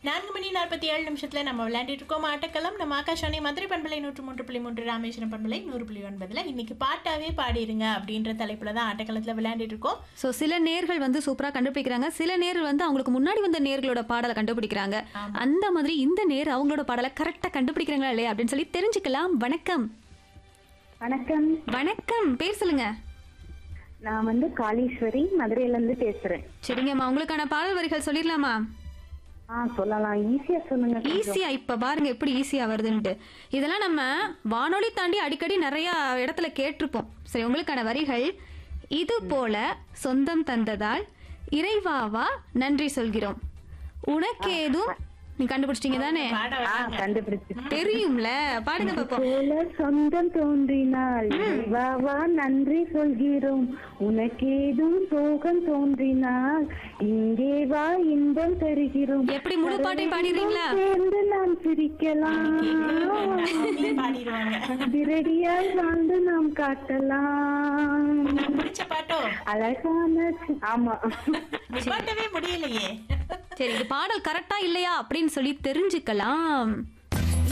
நான்கு மணி நாற்பத்தி ஏழு நிமிஷத்துல நம்ம விளையாண்டுட்டு இருக்கோம் ஆட்டக்களம் நம்ம ஆகாஷாணி மதுரை பண்பலை நூற்று மூன்று புள்ளி மூன்று ராமேஸ்வரம் பண்பலை நூறு புள்ளி ஒன்பதுல இன்னைக்கு பாட்டாவே பாடிருங்க அப்படின்ற தலைப்புல தான் ஆட்டக்களத்துல விளையாண்டுட்டு இருக்கோம் ஸோ சில நேர்கள் வந்து சூப்பராக கண்டுபிடிக்கிறாங்க சில நேர்கள் வந்து அவங்களுக்கு முன்னாடி வந்த நேர்களோட பாடலை கண்டுபிடிக்கிறாங்க அந்த மாதிரி இந்த நேர் அவங்களோட பாடலை கரெக்டாக கண்டுபிடிக்கிறாங்களா இல்லையா அப்படின்னு சொல்லி தெரிஞ்சுக்கலாம் வணக்கம் வணக்கம் வணக்கம் பேர் சொல்லுங்க நான் வந்து காளீஸ்வரி மதுரையில இருந்து பேசுறேன் சரிங்கம்மா உங்களுக்கான பாடல் வரிகள் சொல்லிடலாமா ஆ சொல்லலாம் ஈஸியா சொல்லுங்க கொஞ்சம். ஈஸியா இப்ப பாருங்க எப்படி ஈஸியா வருதுன்ட்டு இதெல்லாம் நம்ம வானொலி தாண்டி அடிக்கடி நிறைய இடத்துல கேட்டிருப்போம் சரி உங்களுக்கான வரிகள் இது போல சொந்தம் தந்ததால் இறைவாவா நன்றி சொல்கிறோம் உனக்கேதும் நீ கண்டுபிடிச்சிட்டீங்க தானே பாட ஆ கண்டுபிடிச்சு தெரியும்ல பாடுங்க பாப்போம் போல சொந்தம் தோன்றினால் வா வா நன்றி சொல்கிறோம் உனக்கேதும் சோகம் தோன்றினால் இங்கே வா இன்பம் தருகிறோம் எப்படி முழு பாட்டையும் பாடிடுறீங்களா சேர்ந்து நாம் சிரிக்கலாம் அவங்களே பாடிடுவாங்க அதிரடியாய் வாழ்ந்து நாம் காட்டலாம் பிடிச்ச பாட்டோ அழகான சி- ஆமா பாட்டவே முடியலையே சரி இது பாடல் கரெக்டா இல்லையா அப்படின்னு சொல்லி தெரிஞ்சுக்கலாம்